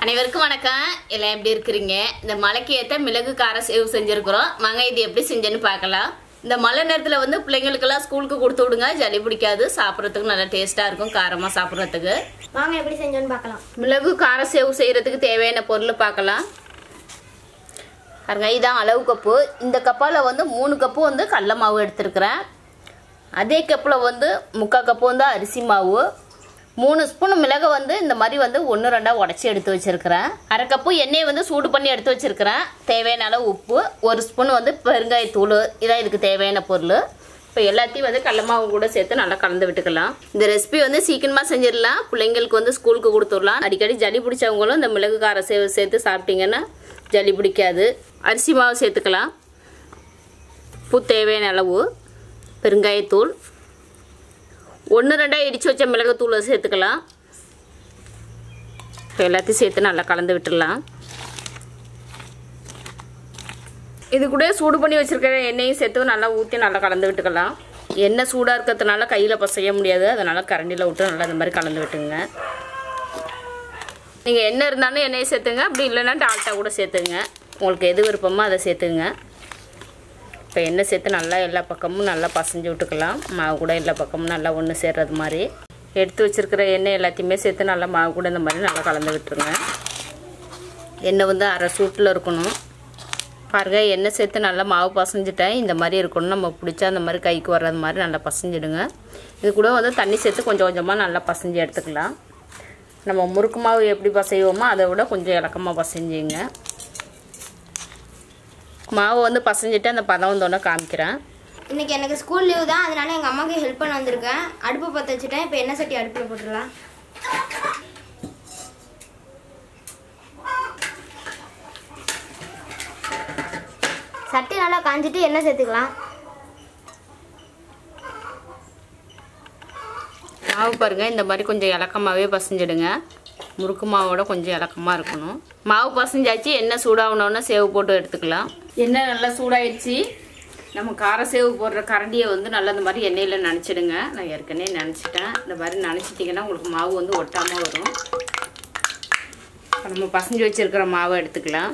அனைவருக்கும் வணக்கம் எல்லாம் எப்படி இருக்கிறீங்க இந்த மலைக்கு ஏற்ற மிளகு கார சேவ் செஞ்சுருக்குறோம் வாங்க இது எப்படி செஞ்சேன்னு பார்க்கலாம் இந்த மழை நேரத்தில் வந்து பிள்ளைங்களுக்கெல்லாம் ஸ்கூலுக்கு கொடுத்து விடுங்க ஜலி பிடிக்காது சாப்பிட்றதுக்கு நல்லா டேஸ்ட்டாக இருக்கும் காரமாக சாப்பிட்றதுக்கு வாங்க எப்படி செஞ்சோன்னு பார்க்கலாம் மிளகு கார சேவ் செய்கிறதுக்கு தேவையான பொருள் பார்க்கலாம் பாருங்க இதான் அளவு கப்பு இந்த கப்பால் வந்து மூணு கப்பு வந்து கடல மாவு எடுத்துருக்கிறேன் அதே கப்பில் வந்து முக்கால் கப்பு வந்து அரிசி மாவு மூணு ஸ்பூன் மிளகை வந்து இந்த மாதிரி வந்து ஒன்று ரெண்டாக உடச்சி எடுத்து வச்சுருக்கிறேன் அரை கப்பு எண்ணெயை வந்து சூடு பண்ணி எடுத்து வச்சுருக்கிறேன் தேவையான அளவு உப்பு ஒரு ஸ்பூன் வந்து பெருங்காயத்தூள் இதான் இதுக்கு தேவையான பொருள் இப்போ எல்லாத்தையும் வந்து கடல மாவு கூட சேர்த்து நல்லா கலந்து விட்டுக்கலாம் இந்த ரெசிபி வந்து சீக்கிரமாக செஞ்சிடலாம் பிள்ளைங்களுக்கு வந்து ஸ்கூலுக்கு கொடுத்துடலாம் அடிக்கடி ஜலி பிடிச்சவங்களும் இந்த மிளகு கார சேவை சேர்த்து சாப்பிட்டீங்கன்னா ஜலி பிடிக்காது அரிசி மாவு சேர்த்துக்கலாம் உப்பு தேவையான அளவு பெருங்காயத்தூள் ஒன்று ரெண்டாக இடித்து வச்ச மிளகுத்தூளை சேர்த்துக்கலாம் இப்போ எல்லாத்தையும் சேர்த்து நல்லா கலந்து விட்டுடலாம் இது கூட சூடு பண்ணி வச்சுருக்கிற எண்ணெயும் சேர்த்து நல்லா ஊற்றி நல்லா கலந்து விட்டுக்கலாம் எண்ணெய் சூடாக இருக்கிறதுனால கையில் இப்போ செய்ய முடியாது அதனால் கரண்டியில் விட்டு நல்லா இந்த மாதிரி கலந்து விட்டுங்க நீங்கள் எண்ணெய் இருந்தாலும் எண்ணெயை சேர்த்துங்க அப்படி இல்லைன்னா டால்ட்டா கூட சேர்த்துங்க உங்களுக்கு எது விருப்பமோ அதை சேர்த்துங்க இப்போ எண்ணெய் சேர்த்து நல்லா எல்லா பக்கமும் நல்லா பசைஞ்சு விட்டுக்கலாம் மாவு கூட எல்லா பக்கமும் நல்லா ஒன்று சேர்றது மாதிரி எடுத்து வச்சுருக்கிற எண்ணெய் எல்லாத்தையுமே சேர்த்து நல்லா மாவு கூட இந்த மாதிரி நல்லா கலந்து விட்டுருங்க எண்ணெய் வந்து அரை சூட்டில் இருக்கணும் பாருங்கள் எண்ணெய் சேர்த்து நல்லா மாவு பசைஞ்சிட்டேன் இந்த மாதிரி இருக்கணும் நம்ம பிடிச்சா அந்த மாதிரி கைக்கு வர்றது மாதிரி நல்லா பசைஞ்சிடுங்க இது கூட வந்து தண்ணி சேர்த்து கொஞ்சம் கொஞ்சமாக நல்லா பசைஞ்சு எடுத்துக்கலாம் நம்ம முறுக்கு மாவு எப்படி பசைவோமோ அதை விட கொஞ்சம் இலக்கமாக பசைஞ்சிங்க மாவு வந்து பசைஞ்சிட்டு அந்த பதம் வந்தோடனே காமிக்கிறேன் இன்னைக்கு எனக்கு ஸ்கூல் லீவ் தான் அதனால எங்கள் அம்மாவுக்கு ஹெல்ப் பண்ண வந்திருக்கேன் அடுப்பு பற்ற வச்சுட்டேன் இப்போ எண்ணெய் சட்டி அடுப்பில் போட்டுடலாம் சட்டி நல்லா காஞ்சிட்டு எண்ணெய் சேர்த்துக்கலாம் மாவு பாருங்கள் இந்த மாதிரி கொஞ்சம் இலக்கமாகவே பசைஞ்சிடுங்க முறுக்கு மாவோட கொஞ்சம் இலக்கமாக இருக்கணும் மாவு பசைஞ்சாச்சு எண்ணெய் சூடாகணுன்னா சேவு போட்டு எடுத்துக்கலாம் எண்ணெய் நல்லா சூடாயிடுச்சு நம்ம கார சேவு போடுற கரண்டியை வந்து நல்லா இந்த மாதிரி எண்ணெயில் நனைச்சிடுங்க நான் ஏற்கனவே நினச்சிட்டேன் இந்த மாதிரி நினச்சிட்டிங்கன்னா உங்களுக்கு மாவு வந்து ஒட்டாமல் வரும் இப்போ நம்ம பசஞ்சு வச்சுருக்கிற மாவை எடுத்துக்கலாம்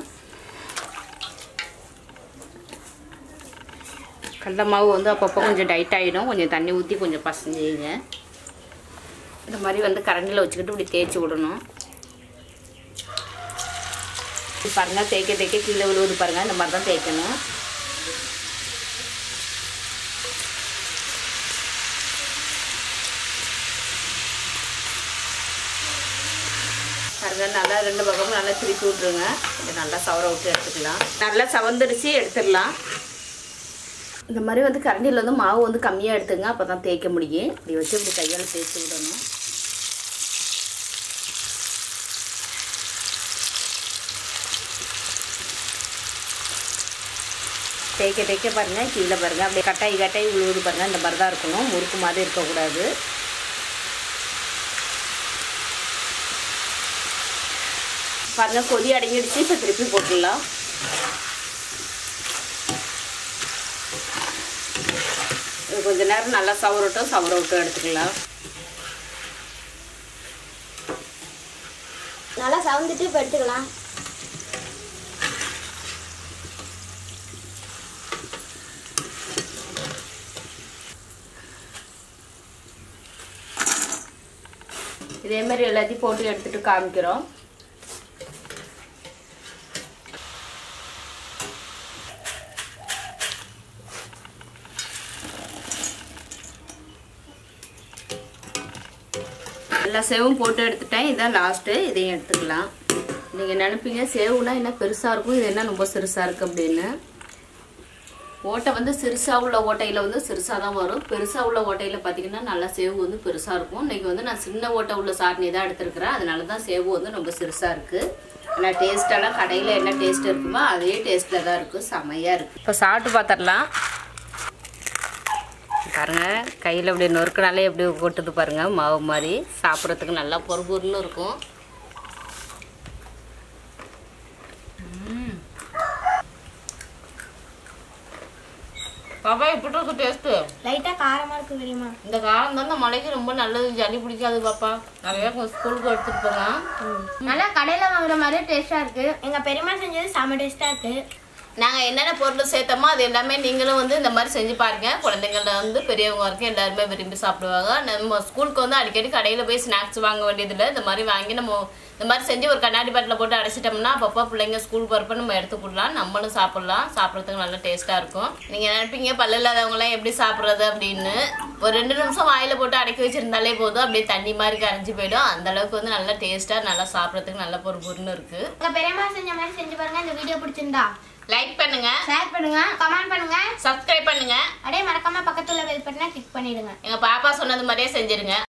கடல மாவு வந்து அப்பப்போ கொஞ்சம் டைட் ஆகிடும் கொஞ்சம் தண்ணி ஊற்றி கொஞ்சம் பசஞ்சிங்க இந்த மாதிரி வந்து கரண்டில் வச்சுக்கிட்டு இப்படி தேய்ச்சி விடணும் இது பாருங்கள் தேய்க்க தேய்க்க கீழே விழுவுது பாருங்கள் இந்த மாதிரி தான் தேய்க்கணும் பாருங்க நல்லா ரெண்டு பக்கமும் நல்லா திருப்பி விட்ருங்க இது நல்லா சவர விட்டு எடுத்துக்கலாம் நல்லா சவந்துருச்சு எடுத்துடலாம் இந்த மாதிரி வந்து கரண்டியில் வந்து மாவு வந்து கம்மியாக எடுத்துங்க அப்போ தான் தேய்க்க முடியும் இப்படி வச்சு இப்படி கையால் தேய்ச்சி விடணும் தேய்க்க தேய்க்க பாருங்கள் கீழே பாருங்கள் அப்படியே கட்டாய் கட்டாய் விழுவுது பாருங்கள் இந்த மாதிரி தான் இருக்கணும் முறுக்கு மாதிரி இருக்கக்கூடாது பாருங்கள் கொதி அடங்கிடுச்சு இப்போ திருப்பி போட்டுடலாம் இது கொஞ்ச நேரம் நல்லா சவரட்டும் சவர விட்டு எடுத்துக்கலாம் நல்லா சவுந்துட்டு இப்போ எடுத்துக்கலாம் இதே மாதிரி எல்லாத்தையும் போட்டு எடுத்துட்டு காமிக்கிறோம் எல்லா சேவும் போட்டு எடுத்துட்டேன் இதான் லாஸ்ட்டு இதையும் எடுத்துக்கலாம் நீங்கள் நினைப்பீங்க சேவுனா என்ன பெருசாக இருக்கும் இது என்ன ரொம்ப சிறுசாக இருக்குது அப்படின்னு ஓட்டை வந்து சிறுசாக உள்ள ஓட்டையில் வந்து சிறுசாக தான் வரும் பெருசாக உள்ள ஓட்டையில் பார்த்தீங்கன்னா நல்லா சேவு வந்து பெருசாக இருக்கும் இன்றைக்கி வந்து நான் சின்ன ஓட்டை உள்ள சாரணி தான் எடுத்துருக்கிறேன் அதனால தான் சேவு வந்து ரொம்ப சிறுசாக இருக்குது ஆனால் டேஸ்ட்டெல்லாம் கடையில் என்ன டேஸ்ட் இருக்குமோ அதே டேஸ்ட்டில் தான் இருக்குது செமையாக இருக்குது இப்போ சாப்பிட்டு பார்த்துடலாம் பாருங்க கையில் இப்படி நொறுக்கினாலே எப்படி கொட்டுது பாருங்க மாவு மாதிரி சாப்பிட்றதுக்கு நல்லா பொறு பொருளும் இருக்கும் ம். பாப்பா எப்படி இருக்கு டேஸ்ட்டு லைட்டாக காரமாக இருக்கு தெரியுமா இந்த காரம் தான் இந்த மழைக்கு ரொம்ப நல்லது சளி பிடிக்காது பாப்பா நிறைய ஸ்கூலுக்கு எடுத்துட்டு போகலாம் நல்லா கடையில் வாங்குற மாதிரியே டேஸ்ட்டாக இருக்கு எங்கள் பெரியம்மா செஞ்சது செம்ம டேஸ்ட்டாக இருக்கு நாங்கள் என்னென்ன பொருள் சேர்த்தோமோ அது எல்லாமே நீங்களும் வந்து இந்த மாதிரி செஞ்சு பாருங்க குழந்தைங்கள வந்து பெரியவங்க வரைக்கும் எல்லாருமே விரும்பி சாப்பிடுவாங்க நம்ம ஸ்கூலுக்கு வந்து அடிக்கடி கடையில் போய் ஸ்நாக்ஸ் வாங்க வேண்டியதில்லை இந்த மாதிரி வாங்கி நம்ம இந்த மாதிரி செஞ்சு ஒரு கண்ணாடி பாட்டில் போட்டு அடைச்சிட்டோம்னா அப்பப்போ பிள்ளைங்க ஸ்கூல் போகிறப்ப நம்ம எடுத்து கொடுக்கலாம் நம்மளும் சாப்பிட்லாம் சாப்பிட்றதுக்கு நல்ல டேஸ்ட்டாக இருக்கும் நீங்கள் நினைப்பீங்க பல்லு இல்லாதவங்களாம் எப்படி சாப்பிட்றது அப்படின்னு ஒரு ரெண்டு நிமிஷம் வாயில் போட்டு அடக்கி வச்சிருந்தாலே போதும் அப்படியே தண்ணி மாதிரி கரைஞ்சி போயிடும் அந்த அளவுக்கு வந்து நல்லா டேஸ்ட்டாக நல்லா சாப்பிட்றதுக்கு நல்ல பொறு பொருன்னு இருக்குது உங்கள் பெரியம்மா செஞ்ச மாதிரி செஞ்சு பாருங்க இந்த வீடியோ பிடிச்சிருந்தா லைக் பண்ணுங்க ஷேர் பண்ணுங்க கமெண்ட் பண்ணுங்க சப்ஸ்கிரைப் பண்ணுங்க அப்படியே மறக்காம பக்கத்துல பெல் பட்டனை கிளிக் பண்ணிடுங்க எங்க பாப்பா சொன்னது மாதிரியே செஞ்சிருங்க